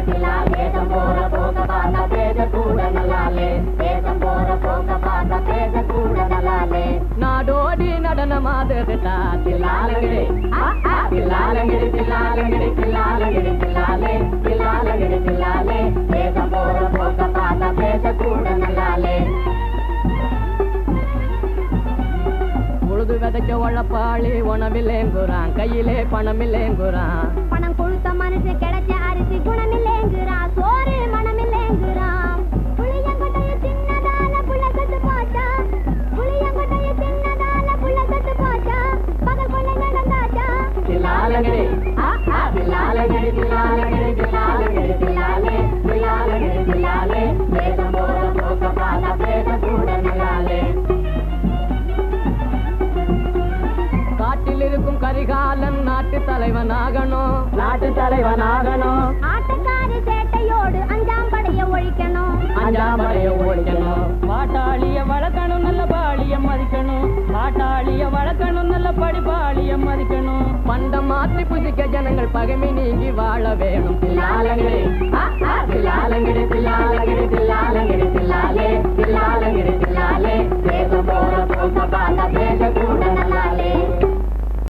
தில்லால் தேசம் போற போக பார்த்தா பேச கூட நல்லாலே தேசம் போற போக பார்த்தா பேச கூட நல்லாலே நாடோடி நடனமாதுடா தில்லாலங்கிடி தில்லாலங்கிடி தில்லாலங்கிடி தில்லாலங்கிடி தில்லாலே தில்லாலங்கிடி தில்லாலே தேசம் போற போக பார்த்தா பேச கூட நல்லாலே உழுது விதைக்க உழப்பாளி உணவில்லேங்குறான் கையிலே பணமில்லேங்குறான் பணம் கொடுத்த மனுஷன் கிடைச்ச அரிசி குணமில்லைங்கிறான் சோறு மனமில்லைங்கிறான் புளியங்கொட்டைய சின்னதால புள்ள கட்டு போச்சா புளியங்கொட்டைய சின்னதால புள்ள கட்டு போச்சா பகல் கொள்ள நடந்தாச்சா தில்லாலங்கிடி தில்லாலங்கிடி தில்லாலங்கிடி தில்லாலங்கிடி தில்லாலே தில்லாலங்கிடி தில்லாலே தேசம் போற போக பார்த்தா பேச கூட நல்லாலே காட்டில் இருக்கும் கரிகாலன் நாட்டு தலைவனாகணும் நாட்டு தலைவனாகணும் ஆட்டக்காரி சேட்டையோடு அஞ்சாம் படைய ஒழிக்கணும் அஞ்சாம் படைய ஓடிக்கணும் பாட்டாளிய வளர்க்கணும் நல்ல பாலிய மதிக்கணும் பாட்டாளிய வளர்க்கணும் நல்ல படிப்பாளிய மதிக்கணும் பண்டம் மாற்றி புதிக்க ஜனங்கள் பகைமை நீங்கி வாழ வேணும் தில்லாலங்கிடி தில்லாலங்கிடி தில்லாலங்கிடி தில்லாலங்கிடி